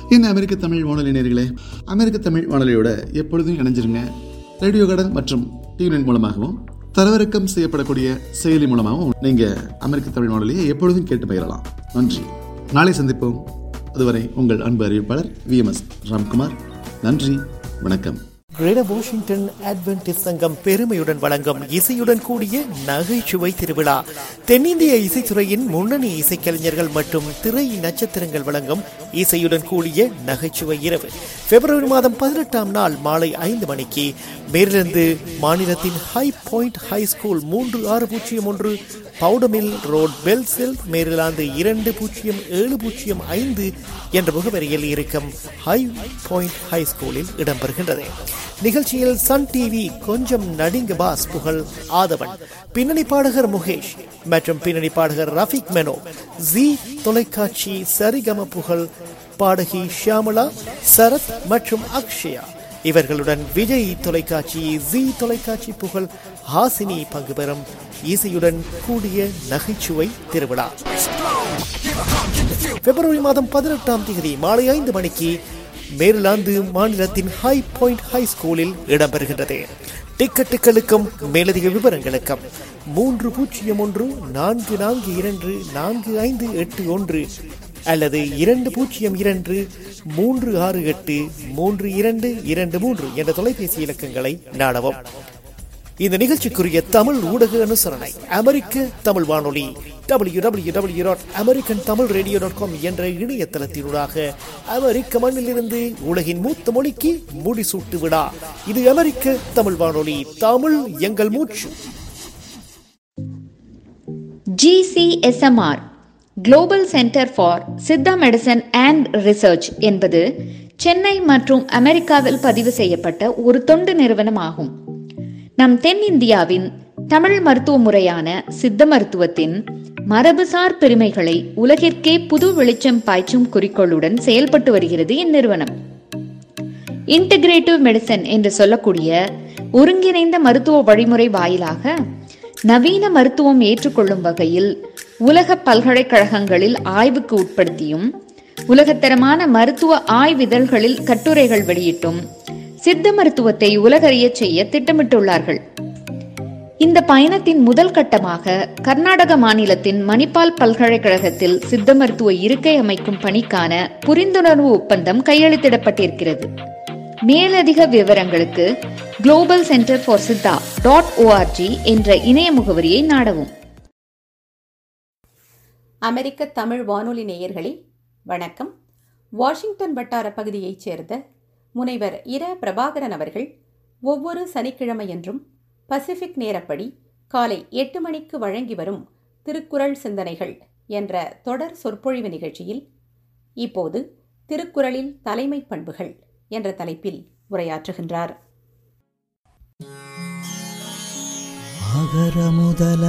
என்ன அமெரிக்க தமிழ் வானொலி நேர்களே அமெரிக்க தமிழ் வானொலியோட எப்பொழுதும் இணைஞ்சிருங்க ரேடியோ கடன் மற்றும் டியூனின் மூலமாகவும் தரவிறக்கம் செய்யப்படக்கூடிய செயலி மூலமாகவும் நீங்க அமெரிக்க தமிழ் வானொலியை எப்பொழுதும் கேட்டு பயிரலாம் நன்றி நாளை சந்திப்போம் அதுவரை உங்கள் அன்பு அறிவிப்பாளர் வி எம் எஸ் ராம்குமார் நன்றி வணக்கம் கிரேட்டர் வாஷிங்டன் அட்வென்டிஸ் சங்கம் பெருமையுடன் வழங்கும் இசையுடன் கூடிய நகைச்சுவை திருவிழா தென்னிந்திய இசைத்துறையின் முன்னணி இசைக்கலைஞர்கள் மற்றும் திரை நட்சத்திரங்கள் வழங்கும் இசையுடன் கூடிய நகைச்சுவை இரவு பிப்ரவரி மாதம் பதினெட்டாம் நாள் மாலை ஐந்து மணிக்கு மேலிருந்து மாநிலத்தின் ஹை பாயிண்ட் ஹை ஸ்கூல் மூன்று ஆறு பூஜ்ஜியம் ஒன்று பவுடமில் ரோட் பெல்செல் மேரிலாந்து இரண்டு பூஜ்ஜியம் ஏழு பூஜ்ஜியம் ஐந்து என்ற முகவரியில் இருக்கும் ஹை பாயிண்ட் ஹை ஸ்கூலில் இடம்பெறுகின்றது நிகழ்ச்சியில் சன் டிவி கொஞ்சம் நடிங்க பாஸ் புகழ் ஆதவன் பின்னணி பாடகர் முகேஷ் மற்றும் பின்னணி பாடகர் ரஃபிக் மெனோ ஜி தொலைக்காட்சி சரிகம புகழ் பாடகி ஷியாமலா சரத் மற்றும் அக்ஷயா இவர்களுடன் விஜய் தொலைக்காட்சி ஜி தொலைக்காட்சி புகழ் ஹாசினி பங்கு பெறும் இசையுடன் கூடிய நகைச்சுவை திருவிழா பிப்ரவரி மாதம் பதினெட்டாம் தேதி மாலை ஐந்து மணிக்கு மேரிலாந்து மாநிலத்தின் ஹை பாயிண்ட் ஹை ஸ்கூலில் இடம்பெறுகின்றது டிக்கெட்டுகளுக்கும் மேலதிக விவரங்களுக்கும் மூன்று பூஜ்ஜியம் ஒன்று நான்கு நான்கு இரண்டு நான்கு ஐந்து எட்டு ஒன்று அல்லது இரண்டு பூஜ்ஜியம் இரண்டு மூன்று ஆறு எட்டு மூன்று இரண்டு இரண்டு மூன்று என்ற தொலைபேசி இலக்கங்களை நாடவும் இந்த நிகழ்ச்சிக்குரிய தமிழ் ஊடக அனுசரணை அமெரிக்க தமிழ் வானொலி W W W dot American Tamil radio dot com என்ற இணையதளத்தினூடாக அமெரிக்க மண்ணிலிருந்து உலகின் மூத்த மொழிக்கு முடிசூட்டு விழா இது அமெரிக்க தமிழ் வானொலி தமிழ் எங்கள் மூச்சு GCSMR global centre for Siddha medicine and research என்பது சென்னை மற்றும் அமெரிக்காவில் பதிவு செய்யப்பட்ட ஒரு தொண்டு நிறுவனம் ஆகும் நம் தென்னிந்தியாவின் தமிழ் மருத்துவ முறையான சித்த மருத்துவத்தின் மரபுசார் பெருமைகளை உலகிற்கே புது வெளிச்சம் பாய்ச்சும் குறிக்கோளுடன் செயல்பட்டு வருகிறது இந்நிறுவனம் இன்டகிரேட்டிவ் மெடிசன் என்று சொல்லக்கூடிய ஒருங்கிணைந்த மருத்துவ வழிமுறை வாயிலாக நவீன மருத்துவம் ஏற்றுக்கொள்ளும் வகையில் உலக பல்கலைக்கழகங்களில் ஆய்வுக்கு உட்படுத்தியும் உலகத்தரமான மருத்துவ ஆய்விதழ்களில் கட்டுரைகள் வெளியிட்டும் சித்த மருத்துவத்தை உலகறியச் செய்ய திட்டமிட்டுள்ளார்கள் இந்த பயணத்தின் முதல் கட்டமாக கர்நாடக மாநிலத்தின் மணிப்பால் பல்கலைக்கழகத்தில் சித்த மருத்துவ இருக்கை அமைக்கும் பணிக்கான புரிந்துணர்வு ஒப்பந்தம் கையெழுத்திடப்பட்டிருக்கிறது மேலதிக விவரங்களுக்கு global centre for Siddha dot ORG என்ற இணைய முகவரியை நாடவும் அமெரிக்க தமிழ் வானொலி நேயர்களே வணக்கம் வாஷிங்டன் வட்டார பகுதியைச் சேர்ந்த முனைவர் இர பிரபாகரன் அவர்கள் ஒவ்வொரு சனிக்கிழமையன்றும் பசிபிக் நேரப்படி காலை எட்டு மணிக்கு வழங்கி வரும் திருக்குறள் சிந்தனைகள் என்ற தொடர் சொற்பொழிவு நிகழ்ச்சியில் இப்போது திருக்குறளில் தலைமை பண்புகள் என்ற தலைப்பில் உரையாற்றுகின்றார் அகர முதல